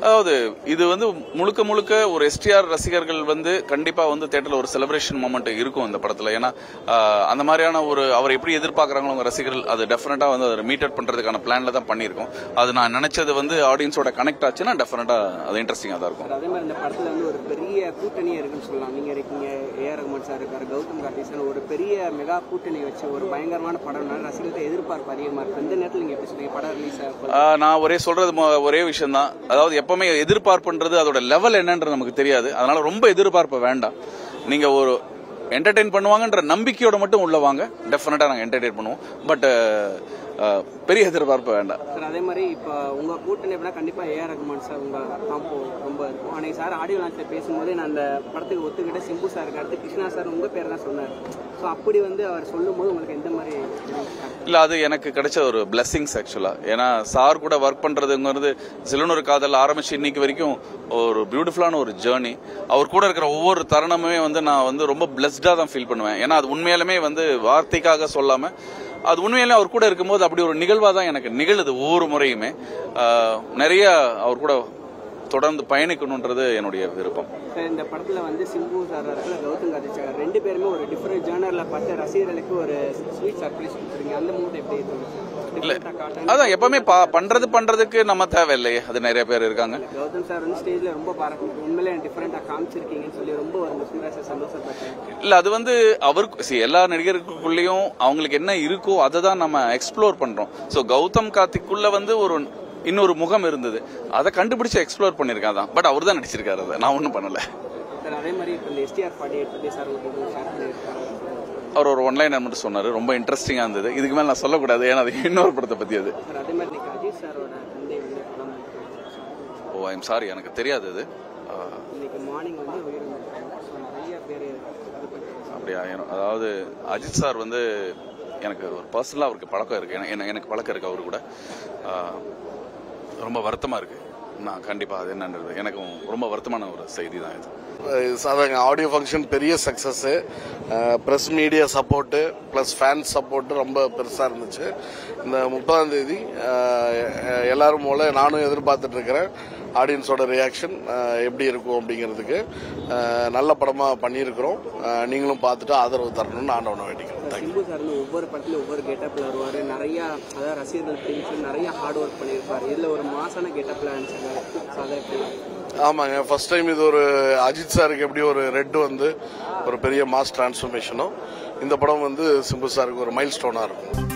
அதாவது இது வந்து முழுக்க முழுக்க ஒரு எஸ்டிஆர் ரசிகர்கள் வந்து கண்டிப்பா வந்து தேட்டர்ல ஒரு செலிப்ரேஷன் மூமெண்ட் இருக்கும் இந்த படத்துல ஏன்னா ஆஹ், அந்த மாதிரியான ஒரு அவர் எப்படி எதிர்பார்க்கறாங்களோ அவங்க ரசிகர்கள் அது டெஃபினட்டா வந்து அதை மீட் அவுட் பண்றதுக்கான பிளான்ல தான் பண்ணியிருக்கோம் அது நான் நினைச்சது வந்து ஆடியன்ஸோட கனெக்ட் ஆச்சுன்னா டெஃபினட்டா அது இன்ட்ரெஸ்டிங்கா தான் இருக்கும் சார் அதே மாதிரி இந்த படத்துல வந்து ஒரு பெரிய கூட்டணியே இருக்குன்னு சொல்லலாம் நீங்க இருக்கீங்க ஏஆர் ரகுமான் சார் இருக்காரு கௌதம் கார்த்தி சார் ஒரு பெரிய மெகா கூட்டணி வச்சு ஒரு பயங்கரமான படம்னால ரசிகர்கள்ட்ட எதிர்பார்ப்பு அதிகமா இருக்கு இந்த நேரத்தில் நீங்க எப்படி சொல்றீங்க படம் ரிலீஸ் ஆகும் ஆஹ் நான் ஒரே சொல்றது மொ- ஒரே விஷயம் தான் அதாவது எப்பவுமே எதிர்பார்ப்புன்றது அதோட லெவல் என்னன்றது நமக்கு தெரியாது அதனால ரொம்ப எதிர்பார்ப்பு வேண்டாம் நீங்க ஒரு என்டர்டெயின் பண்ணுவாங்கன்ற நம்பிக்கையோட மட்டும் உள்ள வாங்க டெஃபினட்டா நாங்க என்டர்டெயின் பண்ணுவோம் பட் பெரிய எதிர்பார்ப்பு வேண்டாம் சார் அதே மாதிரி இப்போ உங்க கூட்டணி எப்படின்னா கண்டிப்பா ஏஆர் ரகுமான் சார் உங்க காம்போ ரொம்ப இருக்கும் அன்னைக்கு சார் ஆடியோ லான்ச்ல பேசும்போது நான் அந்த படத்துக்கு ஒத்துக்கிட்ட சிம்பு சாருக்கு அடுத்து கிருஷ்ணா சார் உங்க பேர் தான் சொன்னார் ஸோ அப்படி வந்து அவர் சொல்லும்போது உங்களுக்கு எந்த மாதிரி இல்ல அது எனக்கு கிடைச்ச ஒரு பிளெஸிங்ஸ் ஆக்சுவலா ஏன்னா சார் கூட ஒர்க் பண்றதுங்கிறது சிலனூர் காதல் ஆரம்பிச்சு இன்னைக்கு வரைக்கும் ஒரு பியூட்டிஃபுல்லான ஒரு ஜேர்னி அவர் கூட இருக்கிற ஒவ்வொரு தருணமுமே வந்து நான் வந்து ரொம்ப பிளஸ்டா தான் ஃபீல் பண்ணுவேன் ஏன்னா அது உண்மையாலுமே வந்து வார்த்தைக்காக சொல்லாம அது உண்மையிலே அவர் கூட இருக்கும்போது அப்படி ஒரு நிகழ்வா தான் எனக்கு நிகழுது ஒவ்வொரு முறையுமே ஆஹ், நிறைய அவர் கூட தொடர்ந்து பயணிக்கணுன்றது என்னுடைய விருப்பம் சார் இந்த படத்துல வந்து சிம்பு சார் இடத்துல கௌதம் கார்த்தி சார் ரெண்டு பேருமே ஒரு டிஃப்ரெண்ட் ஜேர்னர்ல பார்த்து ரசிகர்களுக்கு ஒரு ஸ்வீட் சர்ப்ரைஸ் கொடுத்துருங்க அந்த மூட் எப்படி தோணுச்சு Different ஆ காட்டன் அதான் எப்பவுமே பா- பண்றது பண்றதுக்கு நம்ம தேவையில்லையே அது நிறைய பேர் இருக்காங்க கௌதம் சார் வந்து ஸ்டேஜ்ல ரொம்ப பாராட்டு உண்மையிலே டிஃப்ரெண்டா காமிச்சிருக்கீங்கன்னு சொல்லி ரொம்ப ஒரு சுந்தர சந்தோஷப்பட்டேன் இல்ல அது வந்து அவருக்கு see, எல்லா நடிகர்களுக்குள்ளேயும் அவங்களுக்கு என்ன இருக்கோ அதை தான் நம்ம எக்ஸ்ப்ளோர் பண்றோம் சோ கௌதம் கார்த்திக்குள்ள வந்து ஒரு இன்னொரு முகம் இருந்தது அதை கண்டுபிடிச்சு எக்ஸ்ப்ளோர் பண்ணிருக்கான் தான் பட் அவர் தான் நடிச்சிருக்காரு அதை நான் ஒன்றும் பண்ணல சார் அதே மாதிரி இப்போ இந்த எஸ்டிஆர் ஃபார்ட்டி எயிட் பற்றி சார் உங்களுக்கு ஷேர் பண்ணியிருக்காங்க அவர் ஒரு ஒன்லைன் மட்டும் சொன்னாரு ரொம்ப இன்ட்ரெஸ்டிங்கா இருந்தது இதுக்கு மேல நான் சொல்லக்கூடாது ஏன்னா அது இன்னொரு படத்தை பத்தி அது சார் அதே மாதிரி இன்னைக்கு அஜித் சாரோட தந்தை வந்து படம் ஓ ஐம் சாரி எனக்கு தெரியாது அது ஆஹ், இன்னைக்கு மார்னிங் வந்து உயிரிழந்திருக்காங்க ஸோ நிறைய பேர் இது பண்ணி அப்படியா ஏன்னா- அதாவது அஜித் சார் வந்து எனக்கு ஒரு பர்சனலாக அவருக்கு பழக்கம் இருக்கு என- என- எனக்கு பழக்கம் இருக்கு அவரு கூட ஆஹ், ரொம்ப வருத்தமா இருக்கு நான் கண்டிப்பா அது என்னன்றது எனக்கும் ரொம்ப வருத்தமான ஒரு செய்தி தான் இது சாதாரண ஆடியோ ஃபங்க்ஷன் பெரிய success press media support plus fans support ரொம்ப பெருசாக இருந்துச்சு இந்த முப்பதாம் தேதி அஹ், எல்லாரும் போல நானும் எதிர்பார்த்துட்டு இருக்கிறேன் ஆடியன்ஸோட ரியாக்ஷன் எப்படி இருக்கும் அப்படிங்கிறதுக்கு அஹ், நல்ல படமாக பண்ணியிருக்கிறோம் அஹ், நீங்களும் பார்த்துட்டு ஆதரவு தரணும்னு ஆண்டவனை வேண்டிக்கிறேன் தேங்க்யூ சிம்பு சார் வந்து ஒவ்வொரு படத்துலையும் ஒவ்வொரு கெட்டப்ல வருவார் நிறைய அதாவது ரசிகர்கள் பிடிச்சி நிறைய ஹார்ட் ஒர்க் பண்ணியிருப்பார் இதில் ஒரு மாசான கெட்டப்ல இருந்துச்சு ஸோ அதை எப்படி ஆமாங்க ஃபர்ஸ்ட் டைம் இது ஒரு அஜித் சாருக்கு எப்படி ஒரு ரெட் வந்து ஒரு பெரிய மாஸ் டிரான்ஸ்ஃபர்மேஷனோ இந்த படம் வந்து சிம்பு சாருக்கு ஒரு மைல் ஸ்டோனாக இருக்கும்